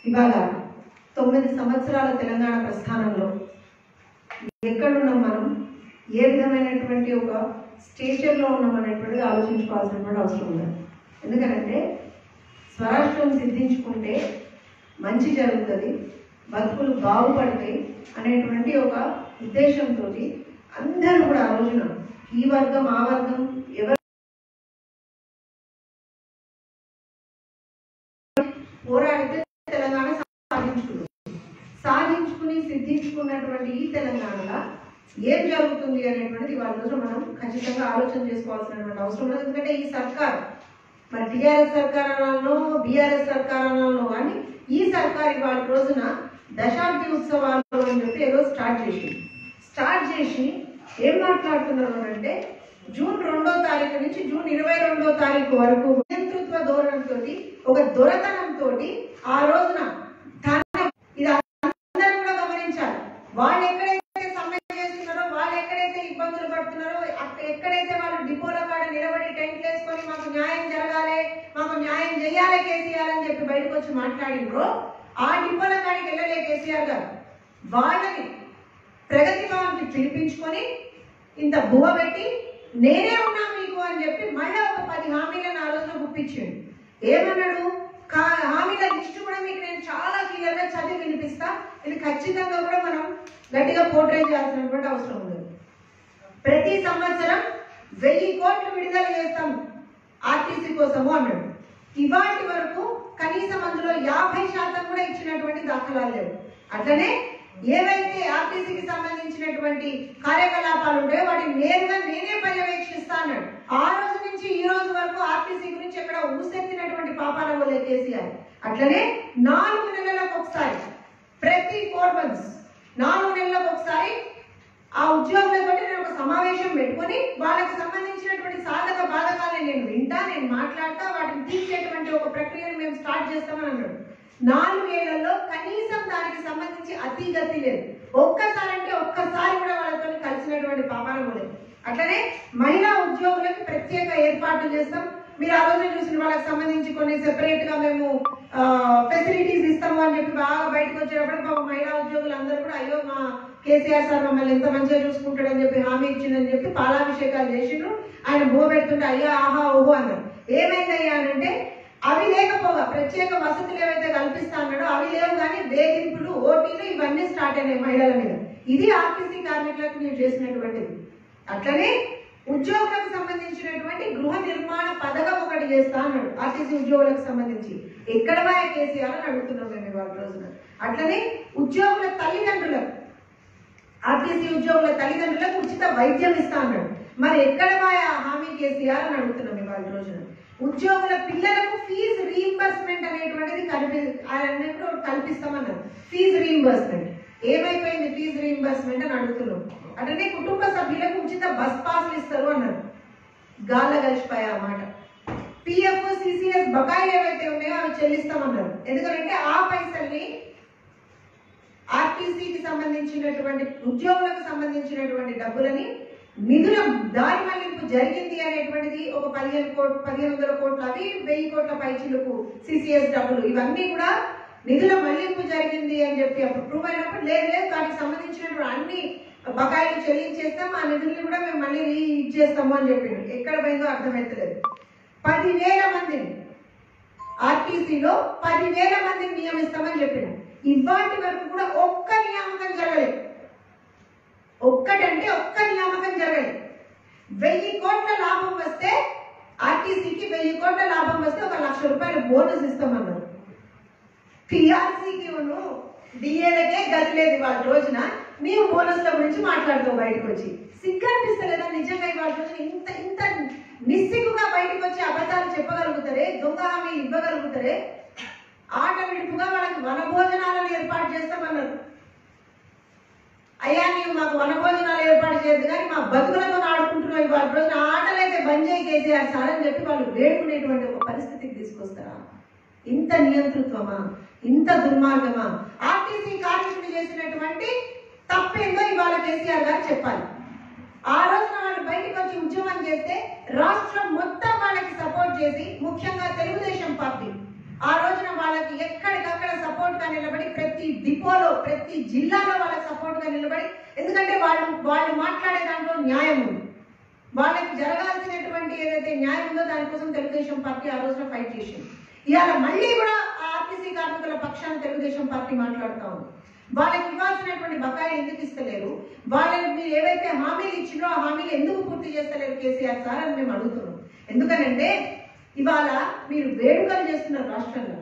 ఇవాళ తొమ్మిది సంవత్సరాల తెలంగాణ ప్రస్థానంలో ఎక్కడున్నాం మనం ఏ విధమైనటువంటి ఒక స్టేషన్లో ఉన్నాం అనేటువంటిది ఆలోచించుకోవాల్సినటువంటి అవసరం ఉంది ఎందుకంటే స్వరాష్ట్రం సిద్ధించుకుంటే మంచి జరుగుతుంది బతుకులు బాగుపడతాయి అనేటువంటి ఒక ఉద్దేశంతో అందరూ కూడా ఆ రోజున ఈ వర్గం ఆ వర్గం ఎవరు పోరాడితే తెలంగాణ సాధించుకున్నాం సాధించుకుని సిద్ధించుకున్నటువంటి ఈ తెలంగాణలో ఏం జరుగుతుంది అనేటువంటిది ఇవాళ రోజు మనం ఖచ్చితంగా ఆలోచన చేసుకోవాల్సినటువంటి అవసరం ఉంది ఎందుకంటే ఈ సర్కార్ మరి టీఆర్ఎస్ సర్కార్ అనాలనో బీఆర్ఎస్ సర్కార్ అనాలనో కానీ ఈ సర్కార్ ఇవాళ రోజున దశాబ్ది ఉత్సవాలు అని చెప్పి ఏదో స్టార్ట్ చేసింది స్టార్ట్ చేసి ఏం మాట్లాడుతున్నారు అని అంటే జూన్ రెండో తారీఖు నుంచి జూన్ ఇరవై రెండో తారీఖు వరకు నియంతృత్వ ధోరణితో ఒక దొరతనంతో ఆ రోజున తన ఇది అందరూ కూడా గమనించాలి వాళ్ళు ఎక్కడైతే సమ్మె చేస్తున్నారో వాళ్ళు ఎక్కడైతే ఇబ్బందులు పడుతున్నారో అక్క- ఎక్కడైతే వాళ్ళు డిపోల కాడ నిలబడి టెంట్లు వేసుకొని మాకు న్యాయం జరగాలి మాకు న్యాయం చేయాలి కేసీఆర్ అని చెప్పి బయటకు వచ్చి మాట్లాడిండ్రో ఆ డిపోల కాడికి వెళ్ళలే కేసీఆర్ గారు వాళ్ళని ప్రగతి భవన్కి పిలిపించుకొని ఇంత బువ పెట్టి నేనే ఉన్నా మీకు అని చెప్పి మళ్ళీ ఒక పది హామీలను ఆ రోజున గుప్పించాడు ఏమన్నాడు కా- హామీల లిస్టు కూడా మీకు నేను చాలా క్లియర్ గా చదివి వినిపిస్తా ఇది ఖచ్చితంగా కూడా మనం గట్టిగా పోర్ట్రేట్ చేయాల్సినటువంటి అవసరం ఉంది ప్రతి సంవత్సరం వెయ్యి కోట్లు విడుదల చేస్తాం ఆర్టీసీ కోసము అన్నాడు ఇవాటి వరకు కనీసం అందులో యాభై శాతం కూడా ఇచ్చినటువంటి దాఖలాలు లేవు అట్లనే ఏవైతే ఆర్టీసీకి సంబంధించినటువంటి కార్యకలాపాలు ఉంటాయో వాటిని నేరుగా నేనే పర్యవేక్షిస్తా అన్నాడు ఆ రోజు నుంచి ఈ రోజు వరకు ఆర్టీసీ గురించి ఎక్కడ ఊసెత్తినటువంటి పాపాల వల్లే కేసీఆర్ అట్లనే నాలుగు నెలలకు ఒకసారి ప్రతి ఫోర్ మంత్స్ నాలుగు నెలలకు ఒకసారి ఆ ఉద్యోగులతో నేను ఒక సమావేశం పెట్టుకొని వాళ్ళకి సంబంధించినటువంటి సాధక బాధకాలను నేను వింటా నేను మాట్లాడతా వాటిని తీర్చేటువంటి ఒక ప్రక్రియను మేము స్టార్ట్ చేస్తామని అన్నాడు నాలుగేళ్లలో కనీసం దానికి సంబంధించి అతి గతి లేదు ఒక్కసారి అంటే ఒక్కసారి కూడా వాళ్ళతో కలిసినటువంటి పాపాలు లేదు అట్లనే మహిళా ఉద్యోగులకు ప్రత్యేక ఏర్పాట్లు చేస్తాం మీరు ఆ రోజు చూసిన వాళ్ళకి సంబంధించి కొన్ని సెపరేట్ గా మేము ఫెసిలిటీస్ ఇస్తాము అని చెప్పి బాగా బయటకు వచ్చేటప్పుడు పాపం మహిళా ఉద్యోగులు అందరూ కూడా అయ్యో మా కేసీఆర్ సార్ మమ్మల్ని ఎంత మంచిగా చూసుకుంటాడని చెప్పి హామీ ఇచ్చిందని చెప్పి పాలాభిషేకాలు చేసిండ్రు ఆయన బో పెడుతుంటే అయ్యా ఆహా ఓహో అన్నారు ఏమైందయ్యా అంటే అవి లేకపోగా ప్రత్యేక వసతులు ఏవైతే కల్పిస్తా అన్నాడో అవి లేవు కానీ వేధింపులు ఓటీలు ఇవన్నీ స్టార్ట్ అయినాయి మహిళల మీద ఇది ఆర్టీసీ కార్మికులకు మీరు చేసినటువంటిది అట్లనే ఉద్యోగులకు సంబంధించినటువంటి గృహ నిర్మాణ పథకం ఒకటి చేస్తా అన్నాడు ఆర్టీసీ ఉద్యోగులకు సంబంధించి ఎక్కడ వాయ కేసీఆర్ అని అడుగుతున్నాం మేము ఇవాళ రోజున అట్లనే ఉద్యోగుల తల్లిదండ్రులకు ఆర్టీసీ ఉద్యోగుల తల్లిదండ్రులకు ఉచిత వైద్యం ఇస్తా అన్నాడు మరి ఎక్కడ వాయ హామీ కేసీఆర్ అని అడుగుతున్నాం ఇవాళ రోజున ఉద్యోగుల పిల్లలకు ఫీజు రీయింబర్స్మెంట్ అనేటువంటిది కల్పి అన్నట్టు కల్పిస్తామన్నారు ఫీజు రీయింబర్స్మెంట్ ఏమైపోయింది ఫీజు రీయింబర్స్మెంట్ అని అడుగుతున్నాం అంటే కుటుంబ సభ్యులకు ఉచిత బస్ పాస్లు ఇస్తారు అన్నారు గాల్ల కలిసిపోయా అన్నమాట పిఎఫ్ సిసిఎస్ బకాయిలు ఏవైతే ఉన్నాయో అవి చెల్లిస్తామన్నారు ఎందుకంటే ఆ పైసల్ని ఆర్టీసీకి సంబంధించినటువంటి ఉద్యోగులకు సంబంధించినటువంటి డబ్బులని నిధుల దారి మళ్లింపు జరిగింది అనేటువంటిది ఒక పదిహేను కోట్ పదిహేను వందల కోట్లు అవి వెయ్యి కోట్ల పైచిలకు సిసిఎస్ డబ్బులు ఇవన్నీ కూడా నిధుల మళ్లింపు జరిగింది అని చెప్పి అప్పుడు ప్రూవ్ అయినప్పుడు లేదు లేదు దానికి సంబంధించినటువంటి అన్ని బకాయిలు చెల్లించేస్తాం ఆ నిధుల్ని కూడా మేము మళ్ళీ రీ ఇచ్చేస్తాము అని చెప్పిండు ఎక్కడ పోయిందో అర్థమైతలేదు పదివేల మందిని ఆర్టీసీలో పదివేల మందిని నియమిస్తామని చెప్పిన ఇవాటి వరకు కూడా ఒక్క నియామకం జరగలేదు ఒక్కటంటే ఒక్క నియామకం జరగలేదు వెయ్యి కోట్ల లాభం వస్తే ఆర్టీసీకి వెయ్యి కోట్ల లాభం వస్తే ఒక లక్ష రూపాయల బోనస్ ఇస్తామన్నారు టీఆర్సీకి డిఏలకే గది లేదు వాళ్ళ రోజున నీవు బోనస్ల గురించి మాట్లాడుతావు బయటకు వచ్చి సిగ్గు అనిపిస్తలేదా నిజంగా ఇవాళ రోజున ఇంత ఇంత నిస్సిగ్గుగా బయటకు వచ్చి అబద్ధాలు చెప్పగలుగుతారే దొంగ హామీలు ఇవ్వగలుగుతారే ఆట విడుపుగా వాళ్ళకి వనభోజనాలను ఏర్పాటు చేస్తామన్నారు అయ్యా నీవు మాకు వనభోజనాలు ఏర్పాటు చేయదు కానీ మా బతుకులతో ఆడుకుంటున్నావు ఇవాళ రోజున ఆటలు అయితే బంద్ చేయి కేసీఆర్ సార్ అని చెప్పి వాళ్ళు వేడుకునేటువంటి ఒక పరిస్థితికి తీసుకొస్తారా ఇంత నియంతృత్వమా ఇంత దుర్మార్గమా ఆర్టీసీ కార్మికులు చేసినటువంటి తప్పేందో ఇవాళ కేసీఆర్ గారు చెప్పాలి ఆ రోజున వాళ్ళు బయటకు వచ్చి ఉద్యమం చేస్తే రాష్ట్రం మొత్తం వాళ్ళకి సపోర్ట్ చేసి ముఖ్యంగా తెలుగుదేశం పార్టీ ఆ రోజున వాళ్ళకి ఎక్కడికక్కడ సపోర్ట్ డిపోలో ప్రతి జిల్లాలో వాళ్ళకి సపోర్ట్ గా నిలబడి ఎందుకంటే వాళ్ళు వాళ్ళు మాట్లాడే దాంట్లో న్యాయం ఉంది వాళ్ళకి జరగాల్సినటువంటి ఏదైతే న్యాయం ఉందో దానికోసం తెలుగుదేశం పార్టీ ఆ రోజున ఫైట్ చేసింది ఇవాళ మళ్ళీ కూడా ఆ ఆర్టీసీ కార్మికుల పక్షాన తెలుగుదేశం పార్టీ మాట్లాడుతా ఉంది వాళ్ళకి ఇవ్వాల్సినటువంటి బకాయిలు ఎందుకు ఇస్తలేరు వాళ్ళకి మీరు ఏవైతే హామీలు ఇచ్చినో ఆ హామీలు ఎందుకు పూర్తి చేస్తలేరు కేసీఆర్ సార్ అని మేము అడుగుతున్నాం ఎందుకనంటే ఇవాళ మీరు వేడుకలు చేస్తున్నారు రాష్ట్రంలో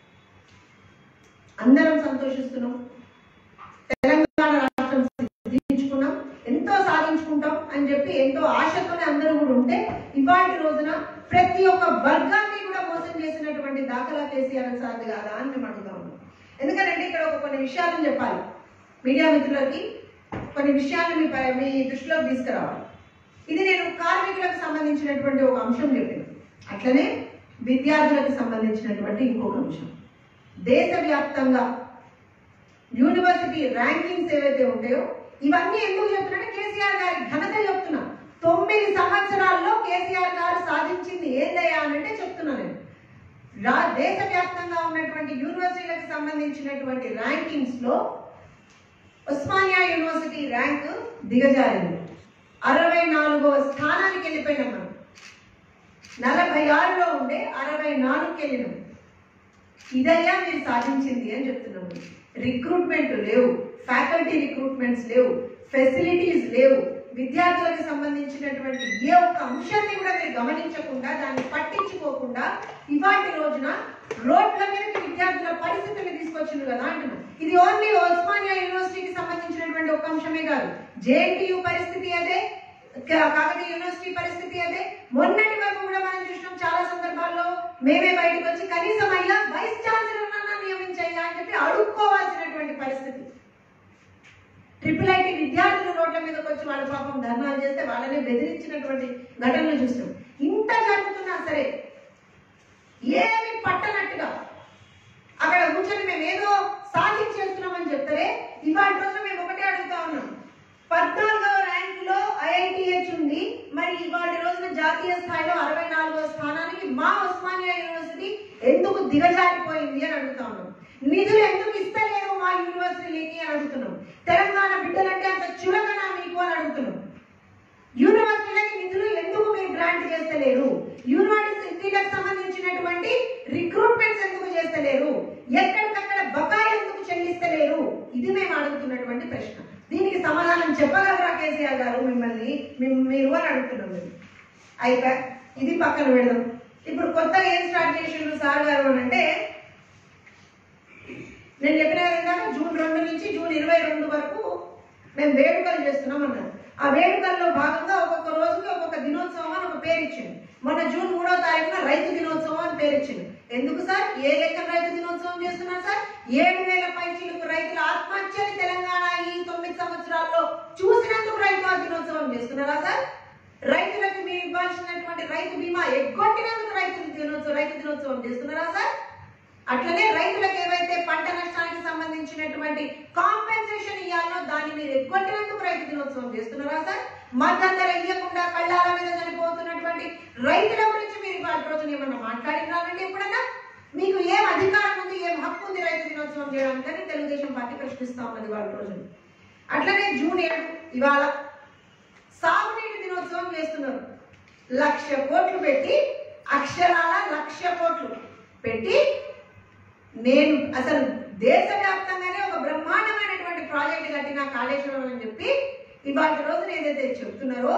అందరం సంతోషిస్తున్నాం తెలంగాణ రాష్ట్రం సిద్ధించుకున్నాం ఎంతో సాధించుకుంటాం అని చెప్పి ఎంతో ఆశతోనే అందరూ కూడా ఉంటే ఇవాటి రోజున ప్రతి ఒక్క వర్గాన్ని కూడా మోసం చేసినటువంటి దాఖలా కేసీఆర్ సార్ కాదా అని మేము అడుగుతా ఉన్నాం ఎందుకంటే ఇక్కడ ఒక కొన్ని విషయాలను చెప్పాలి మీడియా మిత్రులకి కొన్ని విషయాలను మీ ప- మీ దృష్టిలోకి తీసుకురావాలి ఇది నేను కార్మికులకు సంబంధించినటువంటి ఒక అంశం చెప్పాను అట్లనే విద్యార్థులకు సంబంధించినటువంటి ఇంకొక అంశం దేశవ్యాప్తంగా యూనివర్సిటీ ర్యాంకింగ్స్ ఏవైతే ఉంటాయో ఇవన్నీ ఎందుకు చెప్తున్నా కేసీఆర్ గారి ఘనత చెప్తున్నా తొమ్మిది సంవత్సరాల్లో కేసీఆర్ గారు సాధించింది ఏందయ్యా అని అంటే చెప్తున్నా నేను రా దేశవ్యాప్తంగా ఉన్నటువంటి యూనివర్సిటీలకు సంబంధించినటువంటి ర్యాంకింగ్స్ లో ఉస్మానియా యూనివర్సిటీ ర్యాంక్ దిగజారింది అరవై నాలుగవ స్థానానికి వెళ్ళిపోయినాం మనం నలభై ఆరులో ఉండే అరవై నాలుగుకి వెళ్ళినాం ఇదయ్యా మీరు సాధించింది అని చెప్తున్నాము రిక్రూట్మెంట్ లేవు ఫ్యాకల్టీ రిక్రూట్మెంట్స్ లేవు ఫెసిలిటీస్ లేవు విద్యార్థులకు సంబంధించినటువంటి ఏ ఒక్క అంశాన్ని కూడా మీరు గమనించకుండా దాన్ని పట్టించుకోకుండా ఇవాటి రోజున రోడ్ల మీదకి విద్యార్థుల పరిస్థితిని తీసుకొచ్చింది కదా అంటున్నాం ఇది ఓన్లీ ఉస్మానియా యూనివర్సిటీకి సంబంధించినటువంటి ఒక అంశమే కాదు జేఎన్టీయు పరిస్థితి అదే కా- కాకతీయ యూనివర్సిటీ పరిస్థితి అదే మొన్నటి వరకు కూడా మనం చూసినాం చాలా సందర్భాల్లో మేమే బయటకు వచ్చి కనీసం అయ్యా వైస్ ఛాన్సలర్ నియమించయ్యా అని చెప్పి అడుక్కోవాల్సినటువంటి పరిస్థితి ట్రిపుల్ ఐటీ విద్యార్థులు రోడ్ల మీదకి వచ్చి వాళ్ళ పాపం ధర్నాలు చేస్తే వాళ్ళని బెదిరించినటువంటి ఘటనలు చూస్తాం ఇంత జరుగుతున్నా సరే ఏమి పట్టనట్టుగా అక్కడ కూర్చొని మేము ఏదో సాధించేస్తున్నామని చెప్తారే ఇవాళ రోజు మేము ఒకటే అడుగుతా ఉన్నాం పద్నాలుగవ ర్యాంకులో ఐఐటిహెచ్ ఉంది మరి ఇవాళ రోజున జాతీయ స్థాయిలో అరవై నాలుగవ స్థానానికి మా ఉస్మానియా యూనివర్సిటీ ఎందుకు దిగజారిపోయింది అని అడుగుతా ఉన్నాం నిధులు ఎందుకు ఇస్తలేరు మా యూనివర్సిటీకి అని అడుగుతున్నాం తెలంగాణ బిడ్డలంటే అంత చులకన మీకు అని అడుగుతున్నాం యూనివర్సిటీలకి నిధులు ఎందుకు మీరు గ్రాంట్ చేస్తలేరు యూనివర్సిటీలకు సంబంధించినటువంటి రిక్రూట్మెంట్స్ ఎందుకు చేస్తలేరు ఎక్కడికక్కడ బకాయిలు ఎందుకు చెల్లిస్తలేరు ఇది మేము అడుగుతున్నటువంటి ప్రశ్న దీనికి సమాధానం చెప్పగలరా కేసీఆర్ గారు మిమ్మల్ని మిమ్- మీరు అని అడుగుతున్నాం మేము అయితే ఇది పక్కన పెడదాం ఇప్పుడు కొత్తగా ఏం స్టార్ట్ చేసిండ్రు సార్ గారు అని అంటే నేను చెప్పిన విధంగా జూన్ రెండు నుంచి జూన్ ఇరవై రెండు వరకు మేము వేడుకలు చేస్తున్నాం అన్నారు ఆ వేడుకల్లో భాగంగా ఒక్కొక్క రోజుకి ఒక్కొక్క దినోత్సవం అని ఒక పేరు ఇచ్చింది మొన్న జూన్ మూడో తారీఖున రైతు దినోత్సవం అని పేరు ఇచ్చింది ఎందుకు సార్ ఏ లెక్క రైతు దినోత్సవం చేస్తున్నారు సార్ ఏడు వేల పైచీలకు రైతుల ఆత్మహత్యని తెలంగాణ ఈ తొమ్మిది సంవత్సరాల్లో చూసినందుకు రైతు దినోత్సవం చేస్తున్నారా సార్ రైతులకు మీరు ఇవ్వాల్సినటువంటి రైతు బీమా ఎగ్గొట్టినందుకు రైతు దినోత్సవం రైతు దినోత్సవం చేస్తున్నారా సార్ అట్లనే రైతులకు ఏవైతే పంట నష్టానికి సంబంధించినటువంటి కాంపెన్సేషన్ ఇవ్వాలో దాన్ని మీరు ఎగ్గొట్టినందుకు రైతు దినోత్సవం చేస్తున్నారా సార్ మద్దతు ధర ఇవ్వకుండా కళ్ళాల మీద చనిపోతున్నటువంటి రైతుల గురించి మీరు ఇవాళ రోజున ఏమన్నా మాట్లాడినారండి ఎప్పుడన్నా మీకు ఏం అధికారం ఉంది ఏం హక్కు ఉంది రైతు దినోత్సవం చేయడానికి అని తెలుగుదేశం పార్టీ ప్రశ్నిస్తా ఉన్నది వాళ్ళ రోజున అట్లనే జూన్ ఏడు ఇవాళ సాగునీటి దినోత్సవం చేస్తున్నారు లక్ష కోట్లు పెట్టి అక్షరాల లక్ష కోట్లు పెట్టి నేను అసలు దేశవ్యాప్తంగానే ఒక బ్రహ్మాండమైనటువంటి ప్రాజెక్ట్ కట్టిన కాళేశ్వరం అని చెప్పి ఇవాళ రోజున ఏదైతే చెప్తున్నారో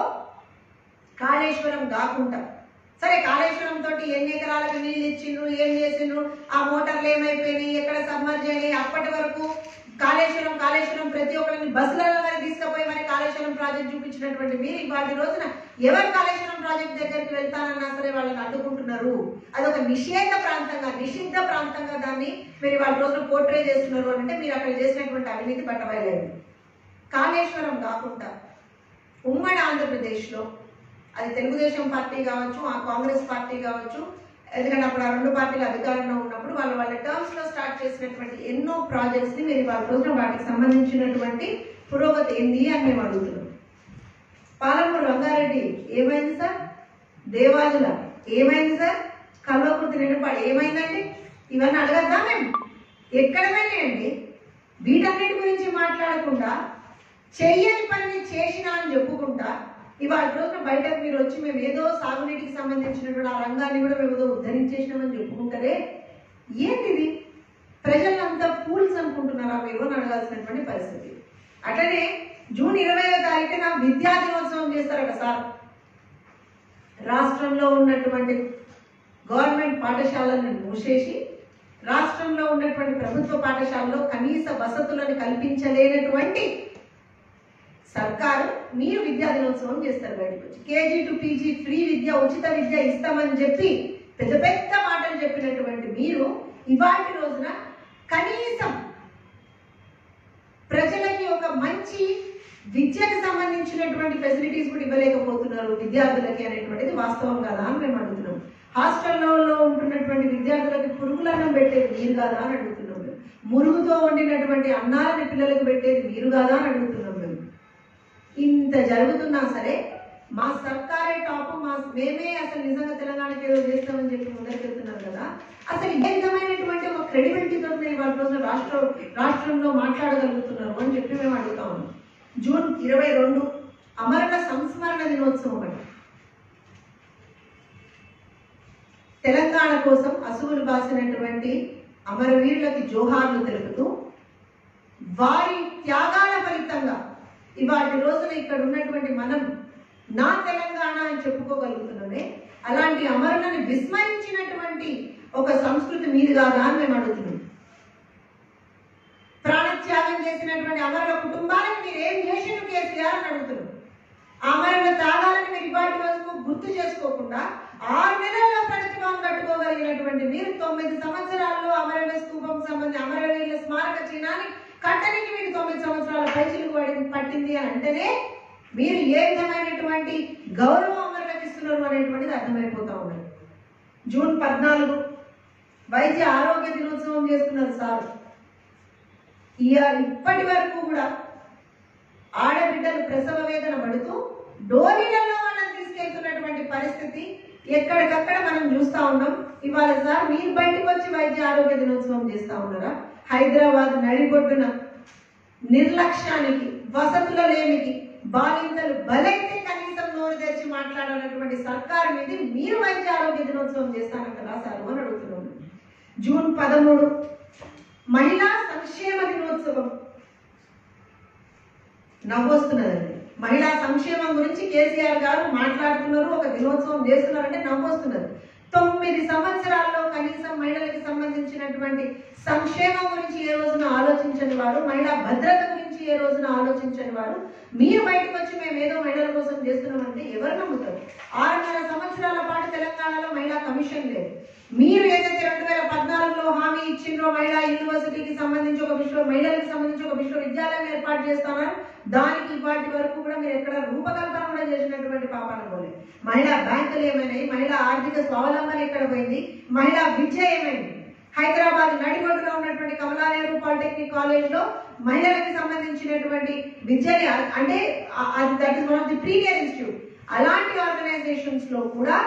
కాళేశ్వరం కాకుండా సరే కాళేశ్వరం తోటి ఎన్ని ఎకరాలకు నీళ్ళు ఇచ్చిండ్రు ఏం చేసిండ్రు ఆ మోటార్లు ఏమైపోయినాయి ఎక్కడ సబ్మర్జ్ అయినాయి అప్పటి వరకు కాళేశ్వరం కాళేశ్వరం ప్రతి ఒక్కరిని బస్సులలో మరి తీసుకుపోయి మరి కాళేశ్వరం ప్రాజెక్ట్ చూపించినటువంటి మీరు ఇవాటి రోజున ఎవరు కాళేశ్వరం ప్రాజెక్ట్ దగ్గరికి వెళ్తానన్నా సరే వాళ్ళని అడ్డుకుంటున్నారు అదొక నిషేధ ప్రాంతంగా నిషిద్ధ ప్రాంతంగా దాన్ని మీరు వాళ్ళ రోజున పోర్ట్రే చేస్తున్నారు అని అంటే మీరు అక్కడ చేసినటువంటి అవినీతి బట్టబయలేదు కాళేశ్వరం కాకుండా ఉమ్మడి ఆంధ్రప్రదేశ్లో అది తెలుగుదేశం పార్టీ కావచ్చు ఆ కాంగ్రెస్ పార్టీ కావచ్చు ఎందుకంటే అప్పుడు ఆ రెండు పార్టీలు అధికారంలో ఉన్నప్పుడు వాళ్ళు వాళ్ళ టర్మ్స్ లో స్టార్ట్ చేసినటువంటి ఎన్నో ప్రాజెక్ట్స్ ని మీరు వాళ్ళ రోజున వాటికి సంబంధించినటువంటి పురోగతి ఏంది అని మేము అడుగుతున్నాం పాలమూరు రంగారెడ్డి ఏమైంది సార్ దేవాదుల ఏమైంది సార్ కల్వకుర్తి నిండుపాడు ఏమైందండి ఇవన్నీ అడగద్దా మేము ఎక్కడ వెళ్ళండి వీటన్నిటి గురించి మాట్లాడకుండా చెయ్యని పనిని చేసినా అని చెప్పుకుంటా ఇవాళ రోజున బయటకు మీరు వచ్చి మేము ఏదో సాగునీటికి సంబంధించినటువంటి ఆ రంగాన్ని కూడా మేము ఏదో ఉద్ధరించేసినామని చెప్పుకుంటారే ఏంటిది ప్రజలంతా ఫూల్స్ అనుకుంటున్నారా మీరు అని అడగాల్సినటువంటి పరిస్థితి అట్లనే జూన్ ఇరవై తారీఖున విద్యా దినోత్సవం చేస్తారట సార్ రాష్ట్రంలో ఉన్నటువంటి గవర్నమెంట్ పాఠశాలను మూసేసి రాష్ట్రంలో ఉన్నటువంటి ప్రభుత్వ పాఠశాలలో కనీస వసతులను కల్పించలేనటువంటి సర్కారు మీరు విద్యా దినోత్సవం చేస్తారు బయటకు వచ్చి కేజీ టు పీజీ ఫ్రీ విద్య ఉచిత విద్య ఇస్తామని చెప్పి పెద్ద పెద్ద మాటలు చెప్పినటువంటి మీరు ఇవాటి రోజున కనీసం ప్రజలకి ఒక మంచి విద్యకు సంబంధించినటువంటి ఫెసిలిటీస్ కూడా ఇవ్వలేకపోతున్నారు విద్యార్థులకి అనేటువంటిది వాస్తవం కదా అని మేము అడుగుతున్నాం హాస్టల్లో ఉంటున్నటువంటి విద్యార్థులకి పురుగులన్నం పెట్టేది మీరు కాదా అని అడుగుతున్నాం మేము మురుగుతో వండినటువంటి అన్నాలని పిల్లలకు పెట్టేది మీరు కాదా అని అడుగుతున్నాం మేము ఇంత జరుగుతున్నా సరే మా సర్కారే టాప్ మా మేమే అసలు నిజంగా తెలంగాణకి ఏదో చేస్తామని చెప్పి ముందరికెళ్తున్నారు కదా అసలు ఏ విధమైనటువంటి ఒక క్రెడిబిలిటీతో ఇవాళ రోజు రాష్ట్ర రాష్ట్రంలో మాట్లాడగలుగుతున్నారు అని చెప్పి మేము అడుగుతా ఉన్నాం జూన్ ఇరవై రెండు అమరుల సంస్మరణ దినోత్సవం అని తెలంగాణ కోసం అసువులు బాసినటువంటి అమరవీరులకి జోహార్లు తెలుపుతూ వారి త్యాగాల ఫలితంగా ఇవాటి రోజున ఇక్కడ ఉన్నటువంటి మనం నా తెలంగాణ అని చెప్పుకోగలుగుతున్నామే అలాంటి అమరులను విస్మరించినటువంటి ఒక సంస్కృతి మీది కాదా అని మేము అడుగుతున్నాం ప్రాణత్యాగం చేసినటువంటి అమరుల కుటుంబాలకు మీరు ఏం చేసిండు కేసీఆర్ అని అడుగుతున్నాం అమరుల త్యాగాలను మీరు ఇవాటి వరకు గుర్తు చేసుకోకుండా ఆరు నెలల్లో ప్రగతి భవన్ కట్టుకోగలిగినటువంటి మీరు తొమ్మిది సంవత్సరాల్లో అమరవీర స్థూపం సంబంధించి అమరవీరుల స్మారక చిహ్నాన్ని కట్టడానికి మీకు తొమ్మిది సంవత్సరాల పైచిలకు పడి- పట్టింది అని అంటేనే మీరు ఏ విధమైనటువంటి గౌరవం అమరులకు ఇస్తున్నారు అనేటువంటిది అర్థమైపోతా ఉన్నది జూన్ పద్నాలుగు వైద్య ఆరోగ్య దినోత్సవం చేస్తున్నారు సార్ ఇయ- ఇప్పటి వరకు కూడా ఆడబిడ్డలు ప్రసవ వేదన పడుతూ డోలీలలో వాళ్ళని తీసుకెళ్తున్నటువంటి పరిస్థితి ఎక్కడికక్కడ మనం చూస్తా ఉన్నాం ఇవాళ సార్ మీరు బయటకు వచ్చి వైద్య ఆరోగ్య దినోత్సవం చేస్తా ఉన్నారా హైదరాబాద్ నడిబొడ్డున నిర్లక్ష్యానికి వసతుల లేమికి బాలింతలు బలైతే కనీసం నోరు తెరిచి మాట్లాడాలన్నటువంటి సర్కారు మీద మీరు వైద్య ఆరోగ్య దినోత్సవం చేస్తానంట రాశారు అని అడుగుతున్నాను జూన్ పదమూడు మహిళా సంక్షేమ దినోత్సవం నవ్వొస్తున్నదండి మహిళా సంక్షేమం గురించి కేసీఆర్ గారు మాట్లాడుతున్నారు ఒక దినోత్సవం చేస్తున్నారంటే నవ్వొస్తున్నది తొమ్మిది సంవత్సరాల్లో కనీసం మహిళలకు సంబంధించినటువంటి సంక్షేమం గురించి ఏ రోజున ఆలోచించని వారు మహిళా భద్రత గురించి ఏ రోజున ఆలోచించని వారు మీరు బయటకు వచ్చి మేము ఏదో మహిళల కోసం చేస్తున్నామంటే ఎవరు నమ్ముతారు ఆరున్నర సంవత్సరాల పాటు తెలంగాణలో మహిళా కమిషన్ లేదు మీరు ఏదైతే రెండు వేల పద్నాలుగులో హామీ ఇచ్చిండ్రో మహిళా యూనివర్సిటీకి సంబంధించి ఒక విశ్వ మహిళలకు సంబంధించి ఒక విశ్వవిద్యాలయం ఏర్పాటు చేస్తామని దానికి ఇవాటి వరకు కూడా మీరు ఎక్కడ రూపకల్పన కూడా చేసినటువంటి పాపాన పోలే మహిళా బ్యాంకులు ఏమైనాయి మహిళా ఆర్థిక స్వావలంబన ఎక్కడ పోయింది మహిళా విద్య ఏమైంది హైదరాబాద్ నడిబొడ్డులో ఉన్నటువంటి కమలా నెహ్రూ పాలిటెక్నిక్ కాలేజ్ లో మహిళలకు సంబంధించినటువంటి విద్యని అ- అంటే that is one of the premier institute అలాంటి ఆర్గనైజేషన్స్ లో కూడా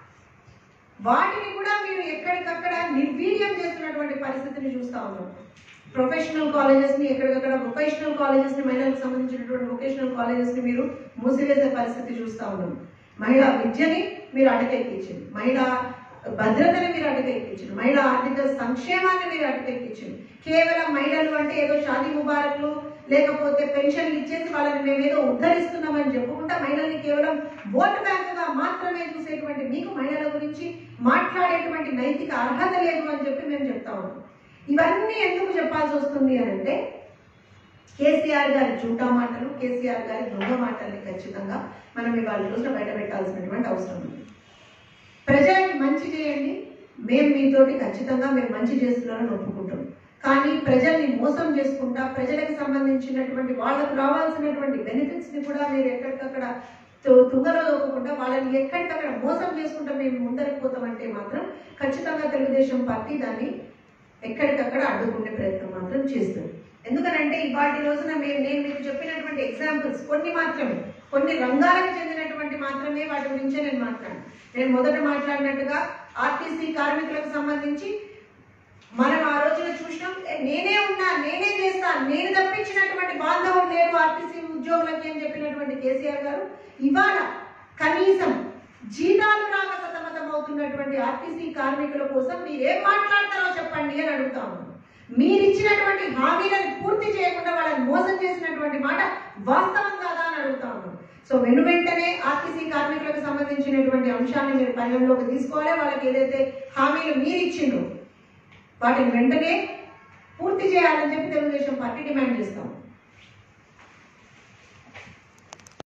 వాటిని కూడా మీరు ఎక్కడికక్కడ నిర్వీర్యం చేస్తున్నటువంటి పరిస్థితిని చూస్తా ఉన్నాం ప్రొఫెషనల్ కాలేజెస్ ని ఎక్కడికక్కడ వొకేషనల్ కాలేజెస్ ని మహిళలకు సంబంధించినటువంటి వొకేషనల్ కాలేజెస్ ని మీరు మూసివేసే పరిస్థితి చూస్తా ఉన్నాం మహిళా విద్యని మీరు అటకెక్కించింది మహిళా భద్రతని మీరు అటకెక్కించింది మహిళా ఆర్థిక సంక్షేమాన్ని మీరు అటకెక్కించింది కేవలం మహిళలు అంటే ఏదో షాదీ ముబారక్లు లేకపోతే పెన్షన్లు ఇచ్చేసి వాళ్ళని మేమేదో ఉద్ధరిస్తున్నామని చెప్పుకుంటా మహిళల్ని కేవలం ఓటు బ్యాంకుగా మాత్రమే చూసేటువంటి మీకు మహిళల గురించి మాట్లాడేటువంటి నైతిక అర్హత లేదు అని చెప్పి మేము చెప్తా ఉన్నాం ఇవన్నీ ఎందుకు చెప్పాల్సి వస్తుంది అని అంటే కేసీఆర్ గారి జూటా మాటలు కేసీఆర్ గారి దొంగ మాటల్ని ఖచ్చితంగా మనం ఇవాళ రోజున బయట పెట్టాల్సినటువంటి అవసరం ఉంది ప్రజలకి మంచి చేయండి మేము మీతోటి ఖచ్చితంగా మీరు మంచి చేస్తున్నారని ఒప్పుకుంటాం కానీ ప్రజల్ని మోసం చేసుకుంటా ప్రజలకు సంబంధించినటువంటి వాళ్ళకు రావాల్సినటువంటి బెనిఫిట్స్ ని కూడా మీరు ఎక్కడికక్కడ తు- తుంగలో దొక్కకుండా వాళ్ళని ఎక్కడికక్కడ మోసం చేసుకుంటా మేము ముందరికి పోతామంటే మాత్రం ఖచ్చితంగా తెలుగుదేశం పార్టీ దాన్ని ఎక్కడికక్కడ అడ్డుకునే ప్రయత్నం మాత్రం చేస్తుంది ఎందుకనంటే ఇవాటి రోజున మేము నేను మీకు చెప్పినటువంటి ఎగ్జాంపుల్స్ కొన్ని మాత్రమే కొన్ని రంగాలకు చెందినటువంటి మాత్రమే వాటి గురించే నేను మాట్లాడాను నేను మొదట మాట్లాడినట్టుగా ఆర్టీసీ కార్మికులకు సంబంధించి మనం ఆ రోజున చూసినాం "ఏ, నేనే ఉన్నా నేనే చేస్తా కదా నేను తప్పించినటువంటి బాంధవుడు లేరు ఆర్టీసీ ఉద్యోగులకి అని చెప్పినటువంటి కేసీఆర్ గారు ఇవాళ కనీసం జీతాలు రాక సతమతం అవుతున్నటువంటి ఆర్టీసీ కార్మికుల కోసం మీరు ఏం మాట్లాడతారో చెప్పండి అని అడుగుతా ఉన్నాను మీరు ఇచ్చినటువంటి హామీలను పూర్తి చేయకుండా వాళ్ళని మోసం చేసినటువంటి మాట వాస్తవం కాదా అని అడుగుతా ఉన్నాను సో వెను వెంటనే ఆర్టీసీ కార్మికులకు సంబంధించినటువంటి అంశాన్ని మీరు పరిగణలోకి తీసుకోవాలి వాళ్ళకి ఏదైతే హామీలు మీరు ఇచ్చిండ్రో వాటిని వెంటనే పూర్తి చేయాలని చెప్పి తెలుగుదేశం పార్టీ డిమాండ్ చేస్తాం